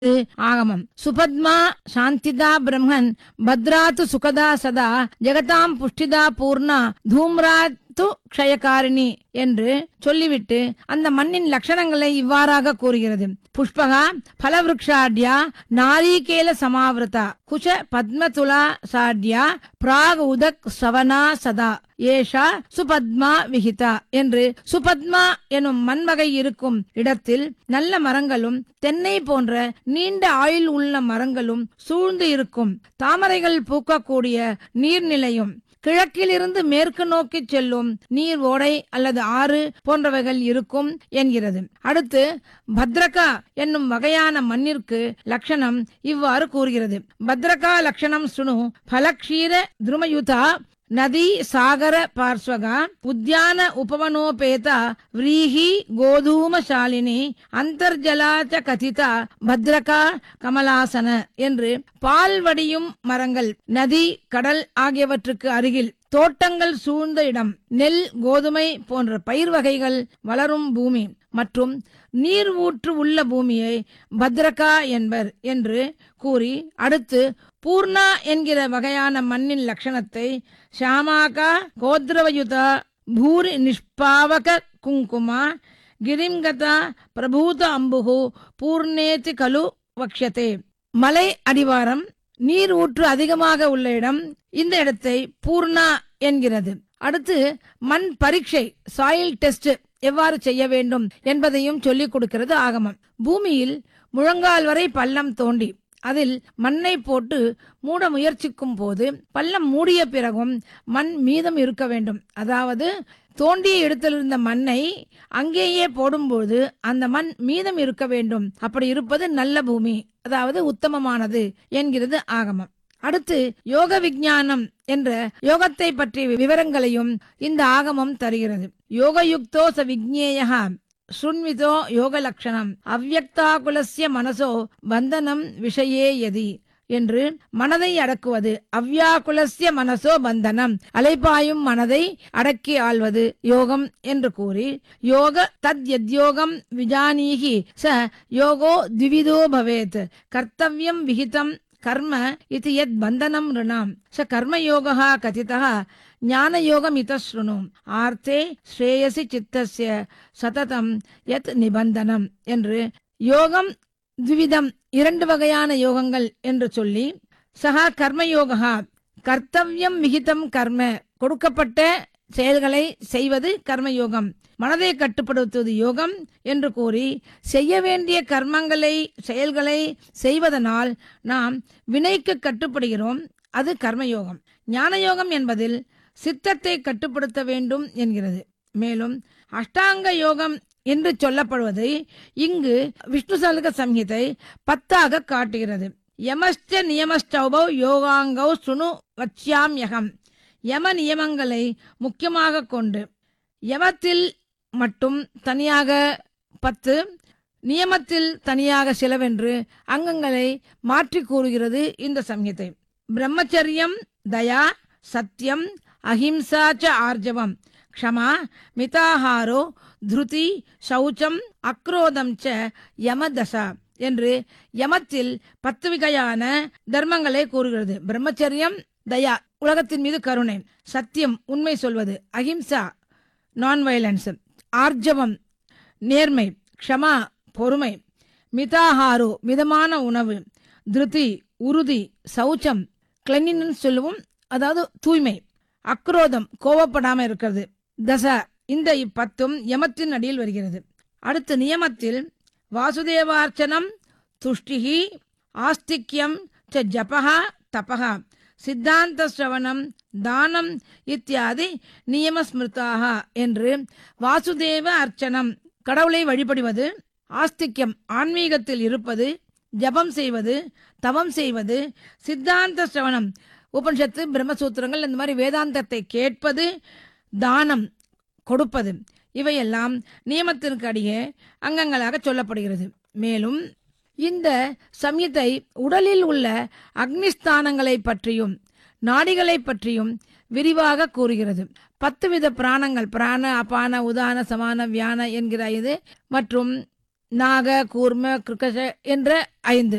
இது ஆகமம் சுபத்மா சாந்திதா பிரம்மன் பத்ராத்து சுகதா சதா ஜெகதாம் புஷ்டிதா பூர்ணா தூம்ராத்து க்ஷயகாரிணி என்று சொல்லிவிட்டு அந்த மண்ணின் லட்சணங்களை இவ்வாறாக கூறுகிறது புஷ்பகா பலவிருக்ஷாட்யா நாரீகேல சமாவிருதா குஷ பத்மதுலா சாட்யா பிராக் உதக் சவனா சதா ஏஷா சுபத்மா விகிதா என்று சுபத்மா எனும் மண்வகை இருக்கும் இடத்தில் நல்ல மரங்களும் தென்னை போன்ற நீண்ட ஆயுள் உள்ள மரங்களும் சூழ்ந்து இருக்கும் தாமரைகள் பூக்கக்கூடிய நீர்நிலையும் கிழக்கிலிருந்து மேற்கு நோக்கி செல்லும் நீர் ஓடை அல்லது ஆறு போன்றவைகள் இருக்கும் என்கிறது அடுத்து பத்ரகா என்னும் வகையான மண்ணிற்கு லட்சணம் இவ்வாறு கூறுகிறது பத்ரகா லட்சணம் சுணு பலக்ஷீர துருமயுதா நதி சாகர பார்ஸ்வகா உத்யான உபவனோபேத விரீஹி கோதூமசாலினி அந்தர்ஜலாச்ச கதிதா பத்ரகா கமலாசன என்று பால் வடியும் மரங்கள் நதி கடல் ஆகியவற்றுக்கு அருகில் தோட்டங்கள் சூழ்ந்த இடம் நெல் கோதுமை போன்ற பயிர் வகைகள் வளரும் பூமி மற்றும் நீர் ஊற்று உள்ள பூமியை பத்ரகா என்பர் என்று கூறி அடுத்து பூர்ணா என்கிற வகையான மண்ணின் லட்சணத்தை ஷாமாகா கோத்ரவயுதா பூரி நிஷ்பாவக குங்குமா கிரிங்கதா பிரபூத அம்புகு பூர்ணேதி கலு வக்ஷதே மலை அடிவாரம் நீர் ஊற்று அதிகமாக உள்ள இடம் இந்த இடத்தை பூர்ணா என்கிறது அடுத்து மண் பரீட்சை சாயில் டெஸ்ட் எவ்வாறு செய்ய வேண்டும் என்பதையும் சொல்லிக் கொடுக்கிறது ஆகமம் பூமியில் முழங்கால் வரை பள்ளம் தோண்டி அதில் மண்ணை போட்டு மூட முயற்சிக்கும் போது பள்ளம் மூடிய பிறகும் மண் மீதம் இருக்க வேண்டும் அதாவது தோண்டிய இடத்தில் இருந்த மண்ணை அங்கேயே போடும்போது அந்த மண் மீதம் இருக்க வேண்டும் அப்படி இருப்பது நல்ல பூமி அதாவது உத்தமமானது என்கிறது ஆகமம் அடுத்து யோக விஞ்ஞானம் என்ற யோகத்தை பற்றிய விவரங்களையும் இந்த ஆகமம் தருகிறது யோகயுக்தோ ச விக்னேய சுண்விதோ யோக லட்சணம் அவ்வக்தாகுலசிய மனசோ பந்தனம் விஷயே எதி என்று மனதை அடக்குவது அவ்யாகுலசிய மனசோ பந்தனம் அலைபாயும் மனதை அடக்கி ஆள்வது யோகம் என்று கூறி யோக தத் யத்யோகம் விஜானீகி ச யோகோ द्विविधो भवेत् கர்த்தவ்யம் விகிதம் கர்ம இது யத் பந்தனம் ரிணாம் ச கர்மயோகः கதிதः ஞானயோகமித ஸ்ருணு ஆர்த்தே ஸ்ரேயசி சித்தஸ்ய சததம் யத் நிபந்தனம் என்று யோகம் த்விவிதம் இரண்டு வகையான யோகங்கள் என்று சொல்லி சகா கர்மயோகா கர்த்தவ்யம் விகிதம் கர்ம கொடுக்கப்பட்ட செயல்களை செய்வது கர்மயோகம் மனதை கட்டுப்படுத்துவது யோகம் என்று கூறி செய்ய வேண்டிய கர்மங்களை செயல்களை செய்வதனால் நாம் வினைக்கு கட்டுப்படுகிறோம் அது கர்மயோகம் ஞானயோகம் என்பதில் சித்தத்தை கட்டுப்படுத்த வேண்டும் என்கிறது மேலும் அஷ்டாங்க யோகம் என்று சொல்லப்படுவது இங்கு விஷ்ணு சலுக சம்ஹிதை பத்தாக காட்டுகிறது யமஸ்ட நியமஸ்டௌபௌ யோகாங்கௌ சுணு வச்சியாம் யகம் யம நியமங்களை முக்கியமாக கொண்டு யமத்தில் மட்டும் தனியாக பத்து நியமத்தில் தனியாக சிலவென்று அங்கங்களை மாற்றி கூறுகிறது இந்த சம்ஹிதை பிரம்மச்சரியம் தயா சத்தியம் அஹிம்சா ச ஆர்ஜவம் க்ஷமா மிதாஹாரோ திருதி சௌச்சம் அக்ரோதம் ச யமதசா என்று யமத்தில் பத்து வகையான தர்மங்களை கூறுகிறது பிரம்மச்சரியம் தயா உலகத்தின் மீது கருணை சத்தியம் உண்மை சொல்வது அஹிம்சா நான் வயலன்ஸ் ஆர்ஜவம் நேர்மை க்ஷமா பொறுமை மிதாஹாரோ மிதமான உணவு திருதி உறுதி சௌச்சம் கிளென்லினஸ் சொல்லுவோம் அதாவது தூய்மை அக்ரோதம் கோவப்படாம இருக்கிறது தச இந்த இப்பத்தும் யமத்தின் அடியில் வருகிறது அடுத்து நியமத்தில் வாசுதேவார்ச்சனம் துஷ்டிகி ஆஸ்திக்யம் ச ஜபஹா தபஹா சித்தாந்த சிரவணம் தானம் இத்தியாதி நியமஸ்மிருதாக என்று வாசுதேவ அர்ச்சனம் கடவுளை வழிபடுவது ஆஸ்திக்யம் ஆன்மீகத்தில் இருப்பது ஜபம் செய்வது தவம் செய்வது சித்தாந்த சிரவணம் உபனிஷத்து பிரம்மசூத்திரங்கள் இந்த மாதிரி வேதாந்தத்தை கேட்பது தானம் கொடுப்பது இவையெல்லாம் நியமத்திற்கு அடியே அங்கங்களாக சொல்லப்படுகிறது மேலும் இந்த சம்யத்தை உடலில் உள்ள அக்னிஸ்தானங்களை பற்றியும் நாடிகளை பற்றியும் விரிவாக கூறுகிறது பத்து வித பிராணங்கள் பிராண அபான உதான சமான வியான என்கிற இது மற்றும் நாக கூர்ம கிருக்கச என்ற ஐந்து